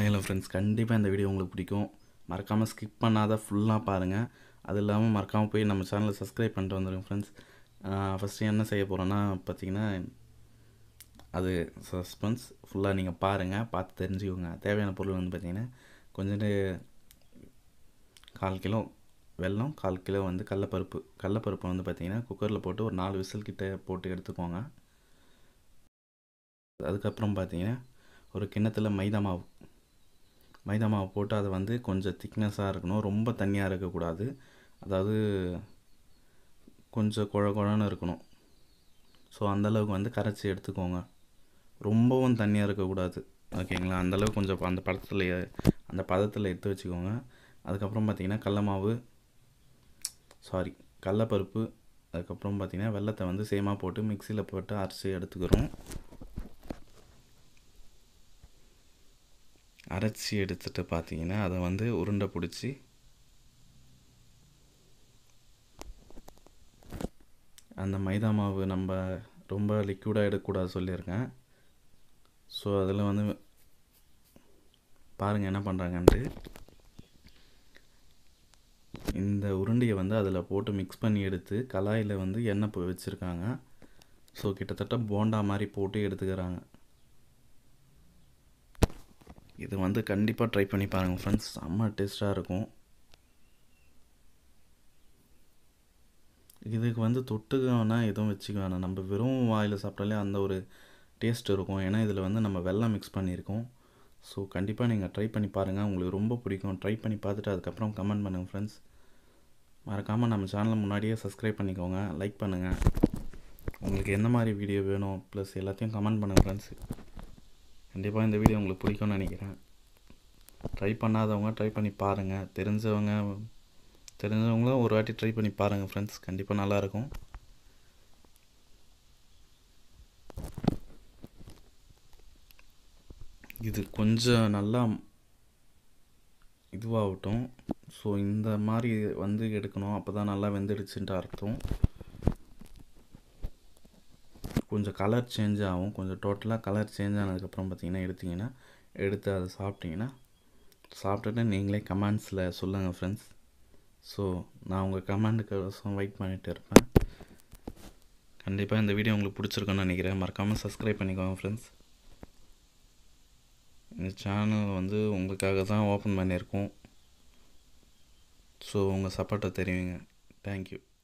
மேலும் ஃப்ரெண்ட்ஸ் கண்டிப்பாக இந்த வீடியோ உங்களுக்கு பிடிக்கும் மறக்காமல் ஸ்கிப் பண்ணாத ஃபுல்லாக பாருங்கள் அது இல்லாமல் மறக்காமல் போய் நம்ம சேனலை சப்ஸ்கிரைப் பண்ணிட்டு வந்துடுங்க ஃப்ரெண்ட்ஸ் ஃபஸ்ட்டு என்ன செய்ய போகிறோன்னா பார்த்தீங்கன்னா அது சஸ்பென்ஸ் ஃபுல்லாக நீங்கள் பாருங்கள் பார்த்து தெரிஞ்சுக்கோங்க தேவையான பொருள் வந்து பார்த்தீங்கன்னா கொஞ்சோண்டு கால் கிலோ வெல்லம் கால் கிலோ வந்து கடலப்பருப்பு கடலப்பருப்பை வந்து பார்த்தீங்கன்னா குக்கரில் போட்டு ஒரு நாலு விசில் கிட்ட போட்டு எடுத்துக்கோங்க அதுக்கப்புறம் பார்த்தீங்கன்னா ஒரு கிண்ணத்தில் மைதா மாவு மைதா மாவு போட்டு அதை வந்து கொஞ்சம் திக்னஸாக இருக்கணும் ரொம்ப தண்ணியாக இருக்கக்கூடாது அதாவது கொஞ்சம் குழ குழன்னு இருக்கணும் ஸோ அந்தளவுக்கு வந்து கரைச்சி எடுத்துக்கோங்க ரொம்பவும் தண்ணியாக இருக்கக்கூடாது ஓகேங்களா அந்தளவுக்கு கொஞ்சம் அந்த படத்தில் அந்த பதத்தில் எடுத்து வச்சுக்கோங்க அதுக்கப்புறம் பார்த்திங்கன்னா கடல மாவு சாரி கடலப்பருப்பு அதுக்கப்புறம் பார்த்திங்கன்னா வெள்ளத்தை வந்து சேமாக போட்டு மிக்சியில் போட்டு அரைச்சி எடுத்துக்கிறோம் அரைச்சி எடுத்துகிட்டு பார்த்தீங்கன்னா அதை வந்து உருண்டை பிடிச்சி அந்த மைதா மாவு நம்ம ரொம்ப லிக்விடாக எடுக்கக்கூடாது சொல்லியிருக்கேன் ஸோ அதில் வந்து பாருங்கள் என்ன பண்ணுறாங்கன்ட்டு இந்த உருண்டையை வந்து அதில் போட்டு மிக்ஸ் பண்ணி எடுத்து கலாயில் வந்து எண்ணெய் இப்போ வச்சுருக்காங்க ஸோ கிட்டத்தட்ட போண்டா மாதிரி போட்டு எடுத்துக்கிறாங்க இது வந்து கண்டிப்பாக ட்ரை பண்ணி பாருங்கள் ஃப்ரெண்ட்ஸ் செம்ம டேஸ்ட்டாக இருக்கும் இதுக்கு வந்து தொட்டுக்க வேணால் எதுவும் வச்சுக்க வேணாம் நம்ம வெறும் வாயில் சாப்பிட்டாலே அந்த ஒரு டேஸ்ட் இருக்கும் ஏன்னா இதில் வந்து நம்ம வெள்ளம் மிக்ஸ் பண்ணியிருக்கோம் ஸோ கண்டிப்பாக நீங்கள் ட்ரை பண்ணி பாருங்கள் உங்களுக்கு ரொம்ப பிடிக்கும் ட்ரை பண்ணி பார்த்துட்டு அதுக்கப்புறம் கமெண்ட் பண்ணுங்கள் ஃப்ரெண்ட்ஸ் மறக்காமல் நம்ம சேனலை முன்னாடியே சப்ஸ்கிரைப் பண்ணிக்கோங்க லைக் பண்ணுங்கள் உங்களுக்கு எந்த மாதிரி வீடியோ வேணும் ப்ளஸ் எல்லாத்தையும் கமெண்ட் பண்ணுங்கள் ஃப்ரெண்ட்ஸ் கண்டிப்பாக இந்த வீடியோ உங்களுக்கு பிடிக்கும்னு நினைக்கிறேன் ட்ரை பண்ணாதவங்க ட்ரை பண்ணி பாருங்கள் தெரிஞ்சவங்க தெரிஞ்சவங்களும் ஒரு வாட்டி ட்ரை பண்ணி பாருங்கள் ஃப்ரெண்ட்ஸ் கண்டிப்பாக நல்லாயிருக்கும் இது கொஞ்சம் நல்லா இதுவாகட்டும் ஸோ இந்த மாதிரி வந்து எடுக்கணும் அப்போ தான் நல்லா வெந்துடுச்சுன்ட்டு அர்த்தம் கொஞ்சம் கலர் சேஞ்ச் ஆகும் கொஞ்சம் டோட்டலாக கலர் சேஞ்ச் ஆனதுக்கப்புறம் பார்த்தீங்கன்னா எடுத்திங்கன்னா எடுத்து அதை சாப்பிட்டீங்கன்னா சாப்பிட்டுட்டு நீங்களே கமெண்ட்ஸில் சொல்லுங்கள் ஃப்ரெண்ட்ஸ் ஸோ நான் உங்கள் கமெண்ட்டுக்கோசம் வெயிட் பண்ணிகிட்டு இருப்பேன் கண்டிப்பாக இந்த வீடியோ உங்களுக்கு பிடிச்சிருக்குன்னு நினைக்கிறேன் மறக்காமல் சப்ஸ்கிரைப் பண்ணிக்கோங்க ஃப்ரெண்ட்ஸ் இந்த சேனல் வந்து உங்களுக்காக தான் ஓப்பன் பண்ணியிருக்கோம் ஸோ உங்கள் சப்போர்ட்டை தெரிவிங்க தேங்க்யூ